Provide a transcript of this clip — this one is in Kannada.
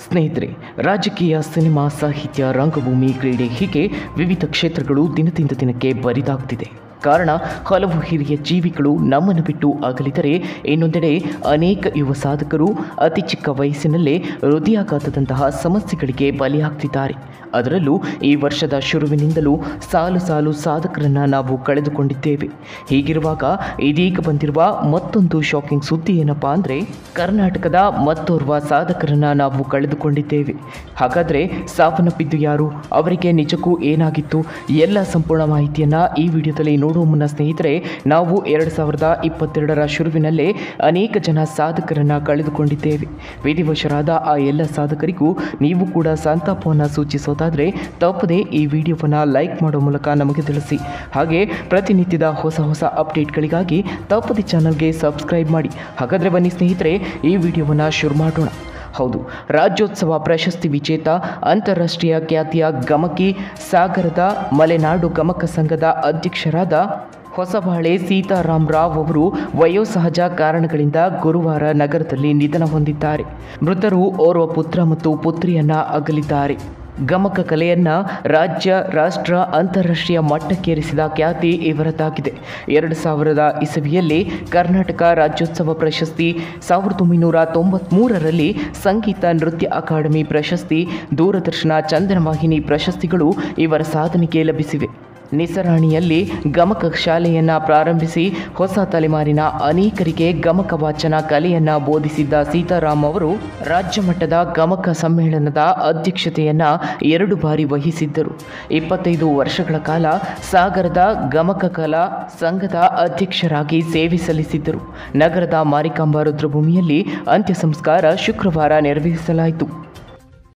ಸ್ನೇಹಿತರೆ ರಾಜಕೀಯ ಸಿನಿಮಾ ಸಾಹಿತ್ಯ ರಂಗಭೂಮಿ ಕ್ರೀಡೆ ಹೀಗೆ ವಿವಿಧ ಕ್ಷೇತ್ರಗಳು ದಿನದಿಂದ ದಿನಕ್ಕೆ ಬರಿದಾಗ್ತಿದೆ ಕಾರಣ ಹಲವು ಹಿರಿಯ ಜೀವಿಗಳು ನಮ್ಮನ್ನು ಬಿಟ್ಟು ಅಗಲಿದರೆ ಇನ್ನೊಂದೆಡೆ ಅನೇಕ ಯುವ ಸಾಧಕರು ಅತಿ ಚಿಕ್ಕ ವಯಸ್ಸಿನಲ್ಲೇ ಹೃದಯಾಘಾತದಂತಹ ಸಮಸ್ಯೆಗಳಿಗೆ ಬಲಿಯಾಗ್ತಿದ್ದಾರೆ ಅದರಲ್ಲೂ ಈ ವರ್ಷದ ಶುರುವಿನಿಂದಲೂ ಸಾಲು ಸಾಲು ಸಾಧಕರನ್ನು ನಾವು ಕಳೆದುಕೊಂಡಿದ್ದೇವೆ ಹೀಗಿರುವಾಗ ಇದೀಗ ಬಂದಿರುವ ಮತ್ತೊಂದು ಶಾಕಿಂಗ್ ಸುದ್ದಿ ಏನಪ್ಪಾ ಅಂದರೆ ಕರ್ನಾಟಕದ ಮತ್ತೋರ್ವ ಸಾಧಕರನ್ನು ನಾವು ಕಳೆದುಕೊಂಡಿದ್ದೇವೆ ಹಾಗಾದರೆ ಸಾವನ್ನಪ್ಪಿದ್ದು ಯಾರು ಅವರಿಗೆ ನಿಜಕ್ಕೂ ಏನಾಗಿತ್ತು ಎಲ್ಲ ಸಂಪೂರ್ಣ ಮಾಹಿತಿಯನ್ನು ಈ ವಿಡಿಯೋದಲ್ಲಿ ನೋಡುವ ಮುನ್ನ ಸ್ನೇಹಿತರೆ ನಾವು ಎರಡು ಸಾವಿರದ ಇಪ್ಪತ್ತೆರಡರ ಶುರುವಿನಲ್ಲೇ ಅನೇಕ ಜನ ಸಾಧಕರನ್ನು ಕಳೆದುಕೊಂಡಿದ್ದೇವೆ ವಿಧಿವಶರಾದ ಆ ಎಲ್ಲ ಸಾಧಕರಿಗೂ ನೀವು ಕೂಡ ಸಂತಾಪವನ್ನು ಸೂಚಿಸೋದಾದರೆ ತಪ್ಪದೆ ಈ ವಿಡಿಯೋವನ್ನು ಲೈಕ್ ಮಾಡೋ ಮೂಲಕ ನಮಗೆ ತಿಳಿಸಿ ಹಾಗೆ ಪ್ರತಿನಿತ್ಯದ ಹೊಸ ಹೊಸ ಅಪ್ಡೇಟ್ಗಳಿಗಾಗಿ ತಪ್ಪದೆ ಚಾನಲ್ಗೆ ಸಬ್ಸ್ಕ್ರೈಬ್ ಮಾಡಿ ಹಾಗಾದರೆ ಬನ್ನಿ ಸ್ನೇಹಿತರೆ ಈ ವಿಡಿಯೋವನ್ನು ಶುರು ಮಾಡೋಣ ಹೌದು ರಾಜ್ಯೋತ್ಸವ ಪ್ರಶಸ್ತಿ ವಿಜೇತ ಅಂತಾರಾಷ್ಟ್ರೀಯ ಖ್ಯಾತಿಯ ಗಮಕಿ ಸಾಗರದ ಮಲೆನಾಡು ಗಮಕ ಸಂಘದ ಅಧ್ಯಕ್ಷರಾದ ಹೊಸಬಾಳೆ ಸೀತಾರಾಮ್ ರಾವ್ ಅವರು ವಯೋಸಹಜ ಕಾರಣಗಳಿಂದ ಗುರುವಾರ ನಗರದಲ್ಲಿ ನಿಧನ ಹೊಂದಿದ್ದಾರೆ ಮೃತರು ಓರ್ವ ಪುತ್ರ ಮತ್ತು ಪುತ್ರಿಯನ್ನ ಅಗಲಿದ್ದಾರೆ ಗಮಕ ಕಲೆಯನ್ನ ರಾಜ್ಯ ರಾಷ್ಟ್ರ ಅಂತಾರಾಷ್ಟ್ರೀಯ ಮಟ್ಟಕ್ಕೇರಿಸಿದ ಖ್ಯಾತಿ ಇವರದ್ದಾಗಿದೆ ಎರಡು ಸಾವಿರದ ಇಸವಿಯಲ್ಲಿ ಕರ್ನಾಟಕ ರಾಜ್ಯೋತ್ಸವ ಪ್ರಶಸ್ತಿ ಸಾವಿರದ ಒಂಬೈನೂರ ತೊಂಬತ್ಮೂರರಲ್ಲಿ ಸಂಗೀತ ನೃತ್ಯ ಅಕಾಡೆಮಿ ಪ್ರಶಸ್ತಿ ದೂರದರ್ಶನ ಚಂದನ ವಾಹಿನಿ ಪ್ರಶಸ್ತಿಗಳು ಇವರ ಸಾಧನೆಗೆ ಲಭಿಸಿವೆ ನಿಸರಾಣಿಯಲ್ಲಿ ಗಮಕ ಶಾಲೆಯನ್ನು ಪ್ರಾರಂಭಿಸಿ ಹೊಸ ತಲೆಮಾರಿನ ಅನೇಕರಿಗೆ ಗಮಕ ವಾಚನ ಕಲೆಯನ್ನು ಬೋಧಿಸಿದ್ದ ಸೀತಾರಾಮ್ ಅವರು ರಾಜ್ಯ ಮಟ್ಟದ ಗಮಕ ಸಮ್ಮೇಳನದ ಅಧ್ಯಕ್ಷತೆಯನ್ನು ಎರಡು ಬಾರಿ ವಹಿಸಿದ್ದರು ಇಪ್ಪತ್ತೈದು ವರ್ಷಗಳ ಕಾಲ ಸಾಗರದ ಗಮಕ ಕಲಾ ಸಂಘದ ಅಧ್ಯಕ್ಷರಾಗಿ ಸೇವೆ ಸಲ್ಲಿಸಿದ್ದರು ನಗರದ ಮಾರಿಕಾಂಬಾ ರುದ್ರಭೂಮಿಯಲ್ಲಿ ಅಂತ್ಯ ಸಂಸ್ಕಾರ ಶುಕ್ರವಾರ ನೆರವೇರಿಸಲಾಯಿತು